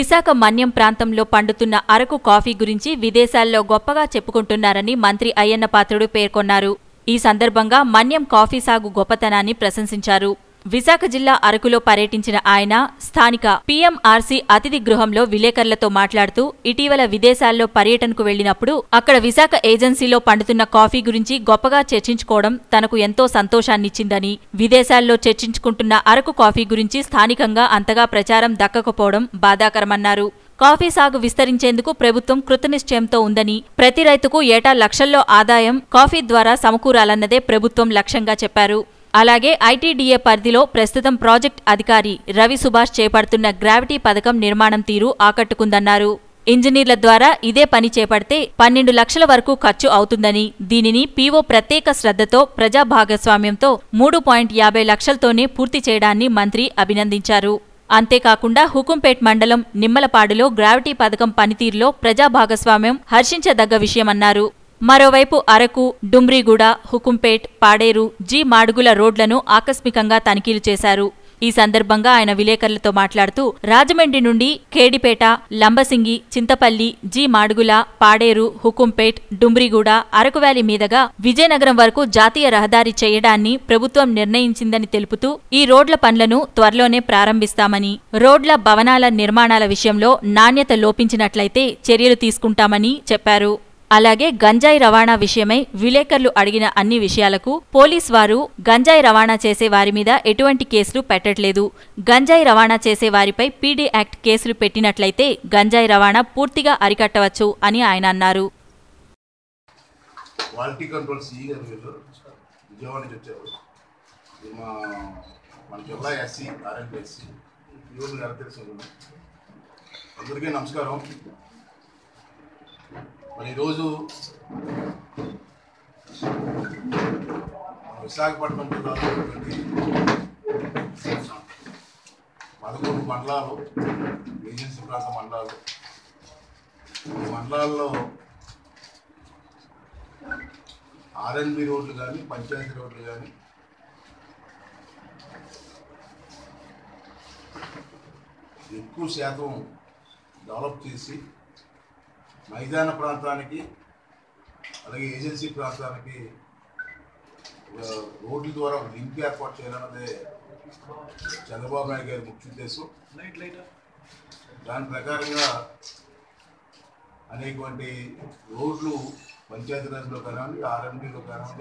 విశాఖ మన్యం ప్రాంతంలో పండుతున్న అరకు కాఫీ గురించి విదేశాల్లో గొప్పగా చెప్పుకుంటున్నారని మంత్రి అయ్యన్న పాత్రుడు పేర్కొన్నారు ఈ సందర్భంగా మన్యం కాఫీ సాగు గొప్పతనాన్ని ప్రశంసించారు విశాఖ జిల్లా అరకులో పర్యటించిన ఆయన స్థానిక పీఎంఆర్సీ అతిథి గృహంలో విలేకరులతో మాట్లాడుతూ ఇటీవల విదేశాల్లో పర్యటనకు వెళ్లినప్పుడు అక్కడ విశాఖ ఏజెన్సీలో పండుతున్న కాఫీ గురించి గొప్పగా చర్చించుకోవడం తనకు ఎంతో సంతోషాన్నిచ్చిందని విదేశాల్లో చర్చించుకుంటున్న అరకు కాఫీ గురించి స్థానికంగా అంతగా ప్రచారం దక్కకపోవడం బాధాకరమన్నారు కాఫీ సాగు విస్తరించేందుకు ప్రభుత్వం కృతనిశ్చయంతో ఉందని ప్రతి రైతుకు ఏటా లక్షల్లో ఆదాయం కాఫీ ద్వారా సమకూరాలన్నదే ప్రభుత్వం లక్ష్యంగా చెప్పారు అలాగే ఐటీడీఏ పరిధిలో ప్రస్తుతం ప్రాజెక్ట్ అధికారి రవి సుభాష్ చేపడుతున్న గ్రావిటీ పథకం నిర్మాణం తీరు ఆకట్టుకుందన్నారు ఇంజనీర్ల ద్వారా ఇదే పని చేపడితే పన్నెండు లక్షల వరకు ఖర్చు అవుతుందని దీనిని పీఓ ప్రత్యేక శ్రద్ధతో ప్రజా భాగస్వామ్యంతో మూడు పాయింట్ యాభై లక్షలతోనే పూర్తి చేయడాన్ని మంత్రి అభినందించారు అంతేకాకుండా హుకుంపేట్ మండలం నిమ్మలపాడులో గ్రావిటీ పథకం పనితీరులో ప్రజా భాగస్వామ్యం హర్షించదగ్గ విషయమన్నారు మరోవైపు అరకు డుమ్రిగూడ హుకుంపేట్ పాడేరు జీ మాడుగుల రోడ్లను ఆకస్మికంగా తనిఖీలు చేశారు ఈ సందర్భంగా ఆయన విలేకరులతో మాట్లాడుతూ రాజమండ్రి నుండి కేడిపేట లంబసింగి చింతపల్లి జీ మాడుగుల పాడేరు హుకుంపేట్ డుమ్రిగూడ అరకు వ్యాలీ మీదుగా విజయనగరం వరకు జాతీయ రహదారి చేయడాన్ని ప్రభుత్వం నిర్ణయించిందని తెలుపుతూ ఈ రోడ్ల పనులను త్వరలోనే ప్రారంభిస్తామని రోడ్ల భవనాల నిర్మాణాల విషయంలో నాణ్యత లోపించినట్లయితే చర్యలు తీసుకుంటామని చెప్పారు అలాగే గంజాయి రవాణా విషయమై విలేకరులు అడిగిన అన్ని విషయాలకు పోలీస్ వారు గంజాయి రవాణా చేసే వారి మీద ఎటువంటి కేసులు పెట్టట్లేదు గంజాయి రవాణా చేసే వారిపై పీడీ యాక్ట్ కేసులు పెట్టినట్లయితే గంజాయి రవాణా పూర్తిగా అరికట్టవచ్చు అని ఆయన అన్నారు క్వాలిటీ కంట్రోల్ సిఈ గారు వీళ్ళు విజయవాడ నుంచి వచ్చారు ఇది మా మన జిల్లా ఎస్సీ ఆర్ఎంపీ ఎస్సీ ఈరోజు గారు తెలుసు వీళ్ళు. అందరికీ నమస్కారం మరి ఈరోజు మన విశాఖపట్నం జిల్లాలో ఉన్నటువంటి పదకొండు మండలాలు ఏజెన్సీ ప్రాంత మండలాలు ఈ మండలాల్లో ఆర్ఎన్బి రోడ్లు కానీ పంచాయతీ రోడ్లు కానీ ఎక్కువ శాతం డెవలప్ చేసి మైదాన ప్రాంతానికి అలాగే ఏజెన్సీ ప్రాంతానికి ఆ, రోడ్ల ద్వారా ఒక లింక్ ఏర్పాటు చేయాలన్నదే చంద్రబాబు నాయుడు గారి ముఖ్య ఉద్దేశం దాని ప్రకారంగా అనేటువంటి రోడ్లు పంచాయతీరాజ్లో కానివ్వండి ఆర్ఎండీలో కానివ్వండి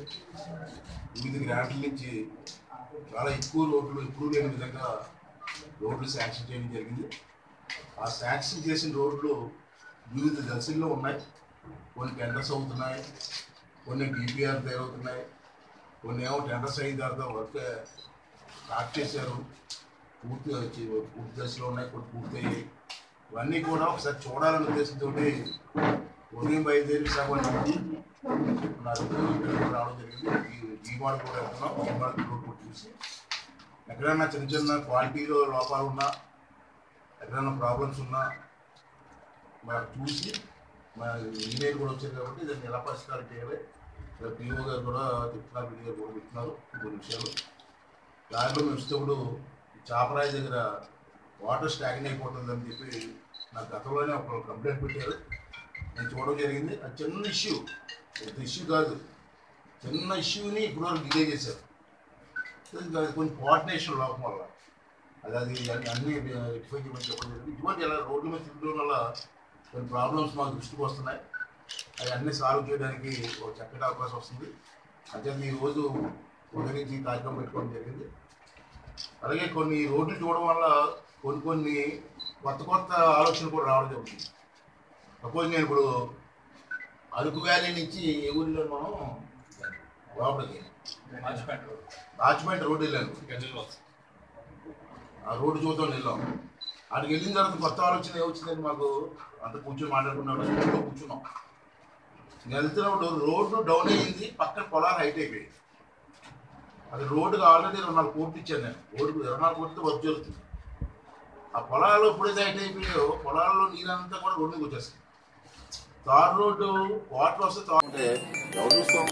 వివిధ గ్రాంట్ల నుంచి చాలా ఎక్కువ రోడ్లు ఎప్పుడూ లేని విధంగా రోడ్లు శాంక్షన్ చేయడం జరిగింది ఆ శాంక్షన్ చేసిన రోడ్లు వివిధ దశల్లో ఉన్నాయి కొన్ని టెండర్స్ అవుతున్నాయి కొన్ని డిపిఆర్ తయారవుతున్నాయి కొన్ని ఏమో టెండర్స్ అయిన తర్వాత వర్క్ స్టార్ట్ చేశారు పూర్తి వచ్చి- పూర్తి దశలో ఉన్నాయి కొన్ని పూర్తయ్యాయి ఇవన్నీ కూడా ఒకసారి చూడాలనే ఉద్దేశంతో ఉదయం బయలుదేరి విశాఖపట్నం నాకు ఇక్కడ రావడం జరిగింది ఈ జీవాడు కూడా వెళ్తున్నాం జీవాడు రోడ్ కూడా చూసి ఎక్కడైనా చిన్న చిన్న క్వాలిటీలో లోపాలు ఉన్నా ఎక్కడైనా ప్రాబ్లమ్స్ ఉన్నా మరి చూసి మన ఇంజనీర్ కూడా వచ్చారు కాబట్టి దాన్ని ఎలా పరిష్కారం చేయాలి పిఓ గారు కూడా చెప్తున్నారు పిడి గారు కూడా చెప్తున్నారు కొన్ని విషయాలు దారిలో మేము వచ్చేటప్పుడు చాపరాయి దగ్గర వాటర్ స్టాగ్న్ అయిపోతుందని చెప్పి నాకు గతంలోనే ఒక కంప్లైంట్ పెట్టారు నేను చూడడం జరిగింది అది చిన్న ఇష్యూ పెద్ద ఇష్యూ కాదు చిన్న ఇష్యూని ఇప్పుడు వరకు డిలే చేశారు ఇది అది కొంచెం కోఆర్డినేషన్ లోపం వల్ల అది అది అన్ని అన్ని రెక్టిఫై చేయమని చెప్పడం జరిగింది ఇటువంటి ఇలా రోడ్ల మీద తిరగడం వల్ల కొన్ని ప్రాబ్లమ్స్ మాకు దృష్టికి వస్తున్నాయి అవి అన్ని సాల్వ్ చేయడానికి ఒక చక్కటి అవకాశం వస్తుంది అంటే ఈ రోజు ఉదయం నుంచి ఈ కార్యక్రమం పెట్టుకోవడం జరిగింది అలాగే కొన్ని రోడ్లు చూడడం వల్ల కొన్ని కొన్ని కొత్త కొత్త ఆలోచనలు కూడా రావడం జరుగుతుంది సపోజ్ నేను ఇప్పుడు అరకు వ్యాలీ నుంచి ఏ ఊరిలో మనం లోపలికి రాజమండ్రి రోడ్డు వెళ్ళాను ఆ రోడ్డు చూద్దాం వెళ్ళాం అక్కడికి వెళ్ళిన తర్వాత కొత్త ఆలోచన ఏమొచ్చిందని మాకు అంత కూర్చొని మాట్లాడుకున్నాడు స్కూల్లో కూర్చున్నాం నేను వెళ్తున్నప్పుడు రోడ్డు డౌన్ అయ్యింది పక్కన పొలాలు హైట్ అయిపోయింది అది రోడ్డుకి ఆల్రెడీ ఇరవై నాలుగు కోట్లు ఇచ్చాను నేను రోడ్డు ఇరవై నాలుగు కోట్లతో వర్క్ జరుగుతుంది ఆ పొలాలు ఎప్పుడైతే హైట్ అయిపోయాయో పొలాల్లో నీరంతా కూడా రోడ్డుకి వచ్చేస్తుంది తార్ రోడ్డు వాటర్ వస్తే తార్ అంటే ఎవరు చూస్తాం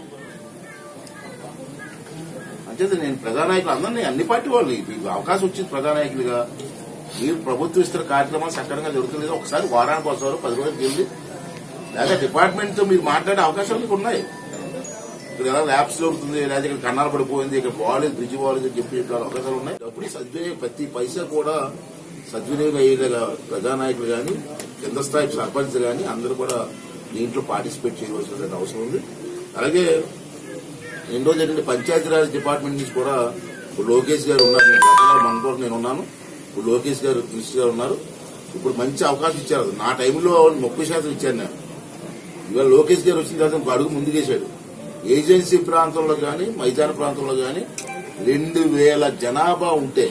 అంచేది నేను ప్రధానాయకులు అందరినీ అన్ని పార్టీ వాళ్ళు మీకు అవకాశం వచ్చింది ప్రధానాయకులుగా మీరు ప్రభుత్వం ఇస్తున్న కార్యక్రమాలు సక్రమంగా జరుగుతుంది ఒకసారి వారానికి ఒకసారి పది రోజులు వెళ్ళి లేదా డిపార్ట్మెంట్ తో మీరు మాట్లాడే అవకాశాలు మీకు ఉన్నాయి ఇక్కడ ఎలా ల్యాబ్స్ జరుగుతుంది లేదా ఇక్కడ కన్నాలు పడిపోయింది ఇక్కడ బాగాలేదు బ్రిడ్జ్ బాగాలేదు అని చెప్పి ఇక్కడ అవకాశాలు ఉన్నాయి అప్పుడు సద్వినియోగం ప్రతి పైసా కూడా సద్వినియోగం అయ్యేలాగా ప్రజానాయకులు కానీ కింద స్థాయి సర్పంచ్ కానీ అందరూ కూడా దీంట్లో పార్టిసిపేట్ చేయవలసిన అవసరం ఉంది అలాగే రెండోది ఏంటంటే పంచాయతీరాజ్ డిపార్ట్మెంట్ నుంచి కూడా ఇప్పుడు లోకేష్ గారు ఉన్నారు నేను గతంలో మనతో నేను ఉన్నాను ఇప్పుడు లోకేష్ గారు మినిస్టర్ గారు ఉన్నారు ఇప్పుడు మంచి అవకాశం ఇచ్చారు నా టైంలో ముప్పై శాతం ఇచ్చాను నేను ఇవాళ లోకేష్ గారు వచ్చిన తర్వాత ఇంకో అడుగు ముందుకేశాడు ఏజెన్సీ ప్రాంతంలో కానీ మైదాన ప్రాంతంలో కానీ రెండు వేల జనాభా ఉంటే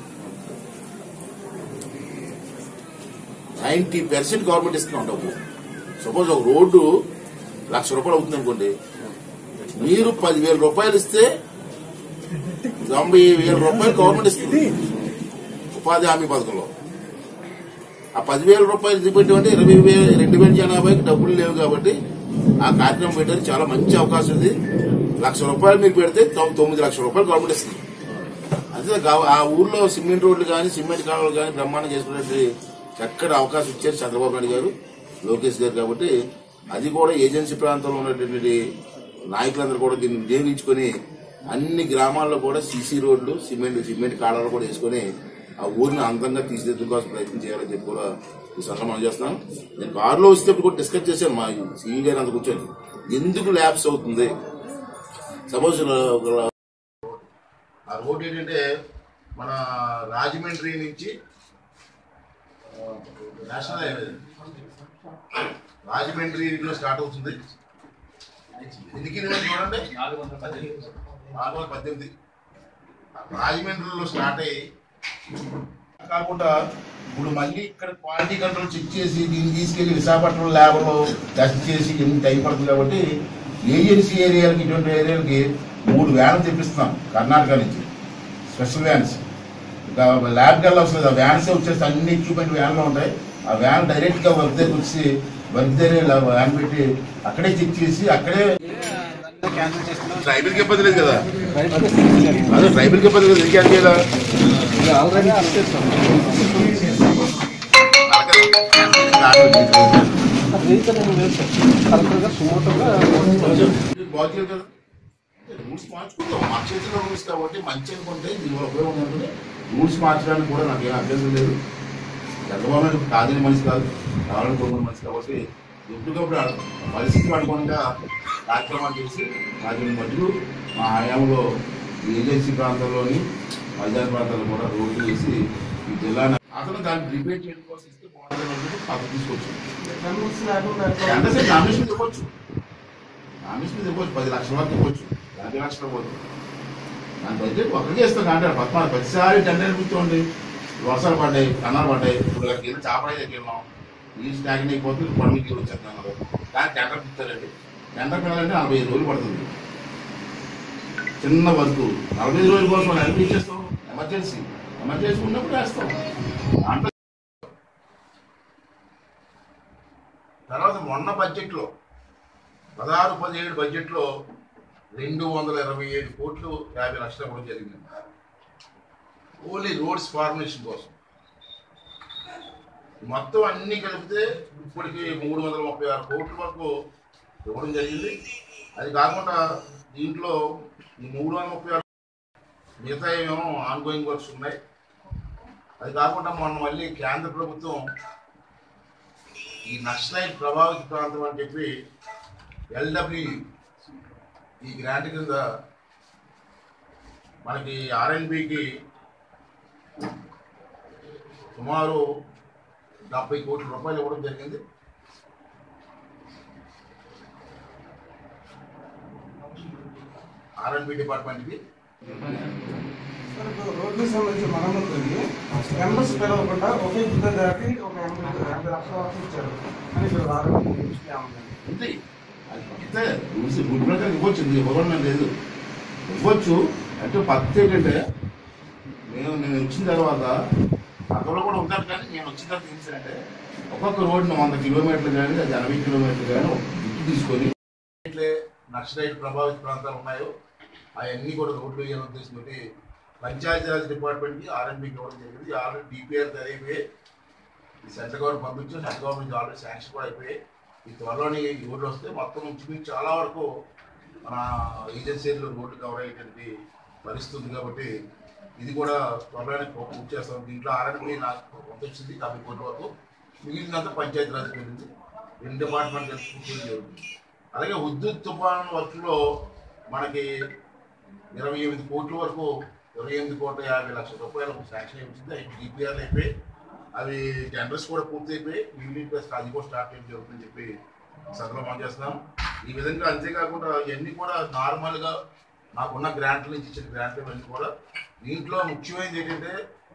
నైన్టీ పర్సెంట్ గవర్నమెంట్ ఇస్తున్నాం డబ్బు సపోజ్ ఒక రోడ్డు లక్ష రూపాయలు అవుతుంది అనుకోండి మీరు పదివేల రూపాయలు ఇస్తే తొంభై వేల రూపాయలు గవర్నమెంట్ ఇస్తుంది ఉపాధి హామీ పథకంలో ఆ పదివేల రూపాయలు ఇది పెట్టమంటే ఇరవై వేల రెండు వేల జనాభాకి డబ్బులు లేవు కాబట్టి ఆ కార్యక్రమం పెట్టడానికి చాలా మంచి అవకాశం ఉంది లక్ష రూపాయలు మీరు పెడితే తొమ్- తొమ్మిది లక్షల రూపాయలు గవర్నమెంట్ ఇస్తుంది అంతే కా- ఆ ఊర్లో సిమెంట్ రోడ్లు కానీ సిమెంట్ కాలువలు కానీ బ్రహ్మాండం చేసుకునేటువంటి చక్కటి అవకాశం ఇచ్చారు చంద్రబాబు నాయుడు గారు లోకేష్ గారు కాబట్టి అది కూడా ఏజెన్సీ ప్రాంతంలో ఉన్నటువంటి నాయకులందరూ కూడా దీన్ని వినియోగించుకొని అన్ని గ్రామాల్లో కూడా సీసీ రోడ్లు సిమెంట్ సిమెంట్ కాలాలు కూడా వేసుకొని ఆ ఊరిని అందంగా తీర్చిదిద్దుకోవాల్సిన కోసం ప్రయత్నం చేయాలని చెప్పి కూడా ఈ సందర్భం మనం చేస్తున్నాను నేను కారులో వచ్చేటప్పుడు కూడా డిస్కస్ చేశాను మా సీఈ గారు అంత కూర్చొని ఎందుకు ల్యాబ్స్ అవుతుంది సపోజ్ ఆ రోడ్ ఏంటంటే మన రాజమండ్రి నుంచి ఆ, నేషనల్ హైవే రాజమండ్రిలో స్టార్ట్ అవుతుంది ఎన్ని కిలోమీటర్లు చూడండి నాలుగు వందల పద్దెనిమిది రాజమండ్రిలో స్టార్ట్ అయ్యి కాకుండా ఇప్పుడు మళ్ళీ ఇక్కడ క్వాలిటీ కంట్రోల్ చెక్ చేసి దీన్ని తీసుకెళ్లి విశాఖపట్నం ల్యాబ్లో టెస్ట్ చేసి ఎన్ని టైం పడుతుంది కాబట్టి ఏజెన్సీ ఏరియాలకి ఇటువంటి ఏరియాలకి మూడు వ్యాన్లు తెప్పిస్తున్నాం కర్ణాటక నుంచి స్పెషల్ వ్యాన్స్ ఇంకా ల్యాబ్కి వెళ్ళవలసిన వ్యాన్స్ వచ్చేసి అన్ని ఎక్విప్మెంట్ వ్యాన్లో ఉంటాయి ఆ వ్యాన్ డైరెక్ట్ గా వర్క్ దగ్గర వచ్చి వర్క్ దగ్గర వ్యాన్ పెట్టి అక్కడే చెక్ చేసి అక్కడే ట్రైబల్కి ఇబ్బంది లేదు కదా అదే ట్రైబల్కి ఇబ్బంది లేదు ఇంకేం చేయాలా ఆల్రెడీ ఇచ్చేస్తాం రీజన్ ఏం లేదు సార్ కరెక్ట్గా సుమోటోగా బాధ్యత కదా రూల్స్ మార్చుకుంటాం మా చేతిలో రూల్స్ కాబట్టి మంచి అనుకుంటే దీనివల్ల ఉపయోగం ఉంటుంది రూల్స్ మార్చడానికి కూడా నాకు ఏం అభ్యంతరం లేదు చంద్రబాబు నాయుడు కాదని మనిషి కాదు కావాలని కోరుకున్న మనిషి కాబట్టి ఎప్పటికప్పుడు ఆ పరిస్థితులు అనుగుణంగా కార్యక్రమాలు చేసి వాటిని మధ్యలో మా హయాంలో ఈ ఏజెన్సీ ప్రాంతంలోని మైదాన ప్రాంతాల్లో కూడా రోడ్లు వేసి ఈ జిల్లాను అతను దాన్ని డిబేట్ చేయడం కోసం ఇస్తే బాగుంటుంది అనుకుంటే పక్కకు తీసుకొచ్చాను అంటే నామినేషన్ ఇవ్వచ్చు నామినేషన్ ఇవ్వచ్చు పది లక్షల వరకు ఇవ్వచ్చు యాభై లక్షలు ఇవ్వచ్చు దాని బడ్జెట్ ఒకరికి ఇస్తాం కాంటాడు పద్నాలుగు ప్రతిసారి టెండర్ కూర్చోండి వర్షాలు పడ్డాయి కన్నాలు పడ్డాయి ఇప్పుడు అక్కడికి వెళ్ళి చాపరాయి దగ్గర వెళ్ళాం ఈ స్టాగ్ని అయిపోతుంది పండుగకి వచ్చేస్తున్నాను కానీ టెండర్ ఇస్తారండి టెండర్ పిల్లలంటే నలభై ఐదు రోజులు పడుతుంది చిన్న వర్క్ నలభై ఐదు రోజుల కోసం మనం హెల్ప్ ఇచ్చేస్తాం ఎమర్జెన్సీ ఎమర్జెన్సీ ఉన్నప్పుడు వేస్తాం దాంట్లో తర్వాత మొన్న బడ్జెట్లో పదహారు పదిహేడు బడ్జెట్లో రెండు వందల ఇరవై ఏడు కోట్లు యాభై లక్షలు కూడా జరిగింది ఓన్లీ రోడ్స్ ఫార్మేషన్ కోసం మొత్తం అన్ని కలిపితే ఇప్పటికి మూడు వందల ముప్పై ఆరు కోట్ల వరకు ఇవ్వడం జరిగింది అది కాకుండా దీంట్లో ఈ మూడు వందల ముప్పై ఆరు మిగతా ఏమో ఆన్గోయింగ్ వర్క్స్ ఉన్నాయి అది కాకుండా మొన్న మళ్ళీ కేంద్ర ప్రభుత్వం ఈ నక్సలైట్ ప్రభావిత ప్రాంతం అని చెప్పి ఎల్డబ్ల్యూ ఈ గ్రాంట్ కింద మనకి ఆర్ఎన్బికి సుమారు డెబ్బై కోట్ల రూపాయలు ఇవ్వడం జరిగింది ఆర్ఎన్బి డిపార్ట్మెంట్కి సార్ ఇప్పుడు రోడ్లకు సంబంధించి మరమ్మతులకి మెంబర్స్ పిలవకుండా ఒకే బుద్ధ దాటి ఒక ఎనభై యాభై లక్షల వరకు ఇచ్చారు అని ఇక్కడ ఆరోగ్యం ఉంది అది అంతే రూల్స్ రూల్ ప్రకారం ఇవ్వచ్చు ఇది ఇవ్వడం లేదు ఇవ్వచ్చు అంటే పద్ధతి ఏంటంటే నేను నేను వచ్చిన తర్వాత పక్కలో కూడా ఉంటారు కానీ నేను వచ్చిన తర్వాత ఏం చేశానంటే ఒక్కొక్క రోడ్డును వంద కిలోమీటర్లు కానీ అది ఎనభై కిలోమీటర్లు కానీ ఒక దిక్కు తీసుకొని ఎట్లే నక్సలైట్ ప్రభావిత ప్రాంతాలు ఉన్నాయో అవన్నీ కూడా రోడ్లు వేయాలని ఉద్దేశంతో పంచాయతీరాజ్ డిపార్ట్మెంట్కి ఆర్ఎన్బికి ఇవ్వడం జరిగింది ఆల్రెడీ డిపిఆర్ తయారైపోయి ఈ సెంట్రల్ గవర్నమెంట్ పంపించాం సెంట్రల్ గవర్నమెంట్ ఆల్రెడీ శాంక్షన్ కూడా అయిపోయాయి ఈ త్వరలోని ఈ రోడ్లు వస్తే మొత్తం ఇంచుమించు చాలా వరకు మన ఏజెన్సీలు రోడ్లు కవర్ అయ్యేటువంటి పరిస్థితి ఉంది కాబట్టి ఇది కూడా త్వరలోనే పూర్తి చేస్తాం దీంట్లో ఆర్ఎన్బి నాకు కొంత వచ్చింది యాభై కోట్ల వరకు మిగిలినంత పంచాయతీరాజ్ వెళ్ళింది రెండు డిపార్ట్మెంట్ కలిసి పూర్తి జరుగుతుంది అలాగే ఉద్యుత్ తుఫాన్ వర్క్లో మనకి ఇరవై ఎనిమిది కోట్ల వరకు ఇరవై ఎనిమిది కోట్ల యాభై లక్షల రూపాయలు శాంక్షన్ అయిపోయింది అవి డిపిఆర్లు అయిపోయి అవి టెండర్స్ కూడా పూర్తి అయిపోయి యూనిట్ టెస్ట్ అది కూడా స్టార్ట్ చేయడం జరుగుతుందని చెప్పి సభలో మనం చేస్తున్నాం ఈ విధంగా అంతేకాకుండా ఇవన్నీ కూడా నార్మల్గా నాకున్న గ్రాంట్ల నుంచి ఇచ్చిన గ్రాంట్లు ఇవన్నీ కూడా దీంట్లో ముఖ్యమైనది ఏంటంటే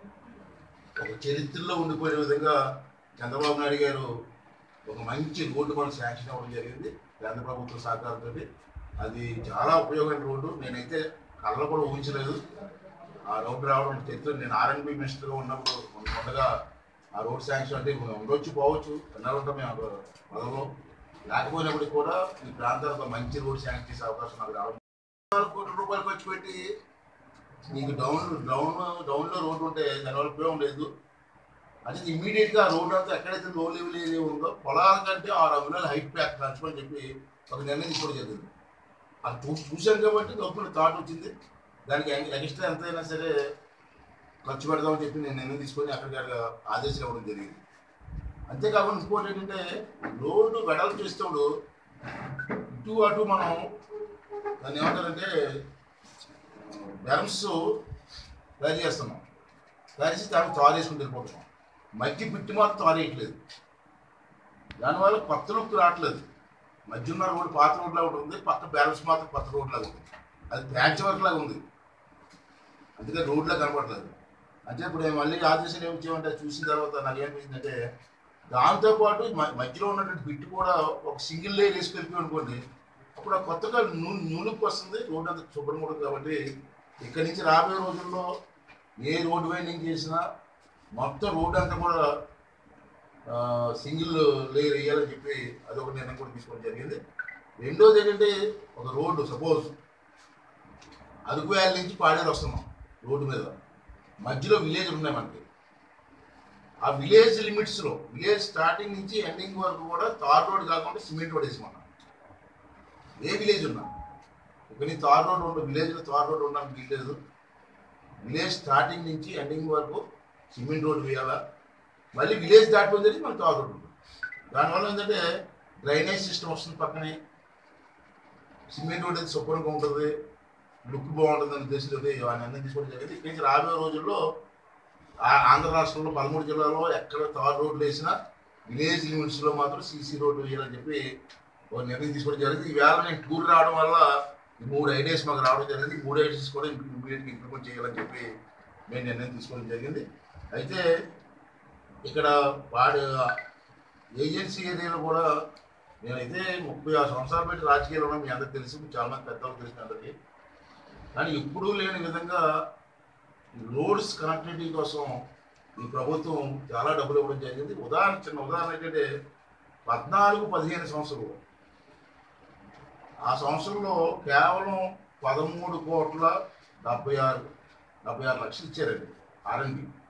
ఒక చరిత్రలో ఉండిపోయే విధంగా చంద్రబాబు నాయుడు గారు ఒక మంచి రోడ్డు మనం శాంక్షన్ అవ్వడం జరిగింది కేంద్ర ప్రభుత్వ సహకారంతో అది చాలా ఉపయోగమైన రోడ్డు నేనైతే కళ్ళలో కూడా ఊహించలేదు ఆ రోడ్డు రావడం చరిత్ర నేను ఆర్ఎన్బి మినిస్టర్గా ఉన్నప్పుడు ఉండగా ఆ రోడ్ శాంక్షన్ అంటే ఉండొచ్చు పోవచ్చు ఎన్నాళ్ళుంటాం మేము అక్కడ పదవిలో లేకపోయినప్పటికీ కూడా ఈ ప్రాంతాలకు మంచి రోడ్ శాంక్షన్ చేసే అవకాశం నాకు రావడం నాలుగు కోట్ల రూపాయలు ఖర్చు పెట్టి నీకు డౌన్ డౌన్ డౌన్లో రోడ్డు ఉంటే దానివల్ల ఉపయోగం లేదు అంటే ఇమీడియట్ గా రోడ్ అంతా ఎక్కడైతే లో లెవెల్ ఏరియా ఉందో పొలాల కంటే ఆరు అంగుళాల హైట్ ప్యాక్ పెంచమని చెప్పి ఒక నిర్ణయం తీసుకోవడం జరిగింది అది చూ- చూశాను కాబట్టి గవర్నమెంట్ థాట్ వచ్చింది దానికి ఎక్స్ట్రా ఎంతైనా సరే ఖర్చు పెడదామని చెప్పి నేను నిర్ణయం తీసుకొని అక్కడికి అక్కడ ఆదేశాలు ఇవ్వడం జరిగింది అంతేకాకుండా ఇంకోటి ఏంటంటే రోడ్డు వెడల్పు చేసేటప్పుడు ఇటు అటు మనం దాన్ని ఏమంటారంటే బెరమ్స్ తయారు చేస్తున్నాం తయారు చేసి దాన్ని తారు వేసుకుని వెళ్ళిపోతున్నాం మధ్య పిట్టి మాత్రం తారేయట్లేదు దానివల్ల కొత్త లుక్ రావట్లేదు మధ్య ఉన్న రోడ్డు పాత రోడ్ లాగా ఉంటుంది పక్క బ్యాలెన్స్ మాత్రం కొత్త రోడ్ లాగా ఉంది అది ప్యాచ్ వర్క్ లాగా ఉంది అందుకే రోడ్లా కనపడలేదు అంటే ఇప్పుడు నేను మళ్ళీ ఆదేశాలు ఏమి ఇచ్చామంటే అది చూసిన తర్వాత నాకు ఏమనిపించిందంటే దాంతోపాటు మ- మధ్యలో ఉన్నటువంటి బిట్ కూడా ఒక సింగిల్ లేయర్ వేసుకెళ్ళిపోయి అనుకోండి అప్పుడు ఆ కొత్తగా నూ నూలుకు వస్తుంది రోడ్డు అంతా శుభ్రంగా ఉంటుంది కాబట్టి ఇక్కడి నుంచి రాబోయే రోజుల్లో ఏ రోడ్డు వైండింగ్ చేసినా మొత్తం రోడ్డు అంతా కూడా సింగిల్ లేయర్ వేయాలని చెప్పి అదొక నిర్ణయం కూడా తీసుకోవడం జరిగింది రెండోది ఏంటంటే ఒక రోడ్డు సపోజ్ అరకు వ్యాలీ నుంచి పాడేరు వస్తున్నాం రోడ్డు మీద మధ్యలో విలేజ్ ఉన్నాయి మనకి ఆ విలేజ్ లిమిట్స్లో విలేజ్ స్టార్టింగ్ నుంచి ఎండింగ్ వరకు కూడా తార్ రోడ్ కాకుండా సిమెంట్ రోడ్ వేసుకున్నాం ఏ విలేజ్ ఉన్నా ఇక్కడ నుంచి తార్ రోడ్ ఉండదు విలేజ్లో తార్ రోడ్ ఉండడానికి వీల్లేదు విలేజ్ స్టార్టింగ్ నుంచి ఎండింగ్ వరకు సిమెంట్ రోడ్ వేయాలా మళ్ళీ విలేజ్ దాటిపోయిన తర్వాత మనకి తార్ రోడ్ ఉంటుంది దానివల్ల ఏంటంటే డ్రైనేజ్ సిస్టమ్ వస్తుంది పక్కనే సిమెంట్ రోడ్ అయితే శుభ్రంగా ఉంటుంది లుక్ బాగుంటుంది అని ఉద్దేశంతో ఇవన్నీ అన్నీ తీసుకోవడం జరిగింది ఇక్కడి నుంచి రాబోయే రోజుల్లో ఆ- ఆంధ్ర రాష్ట్రంలో పదమూడు జిల్లాలో ఎక్కడ తార్ రోడ్లు వేసినా విలేజ్ లిమిట్స్లో మాత్రం సీసీ రోడ్డు వేయాలని చెప్పి ఒక నిర్ణయం తీసుకోవడం జరిగింది ఈవేళ నేను టూర్ రావడం వల్ల ఈ మూడు ఐడియాస్ మాకు రావడం జరిగింది ఈ మూడు ఐడియాస్ కూడా ఇమీడియట్గా ఇంప్లిమెంట్ చేయాలని చెప్పి మేము నిర్ణయం తీసుకోవడం జరిగింది అయితే ఇక్కడ వాడు ఏజెన్సీ ఏరియాలో కూడా నేనైతే ముప్పై ఆరు సంవత్సరాలు పెట్టి రాజకీయాలు ఉన్నాం మీ అందరికి తెలిసి మీకు చాలా మంది పెద్దలకు తెలిసిన అందరికీ కానీ ఎప్పుడూ లేని విధంగా ఈ రోడ్స్ కనెక్టివిటీ కోసం ఈ ప్రభుత్వం చాలా డబ్బులు ఇవ్వడం జరిగింది ఉదాహరణ చిన్న ఉదాహరణ ఏంటంటే పద్నాలుగు పదిహేను సంవత్సరాలు ఆ సంవత్సరంలో కేవలం పదమూడు కోట్ల డెబ్బై ఆరు డెబ్బై ఆరు లక్షలు ఇచ్చారండి ఆర్ఎన్బి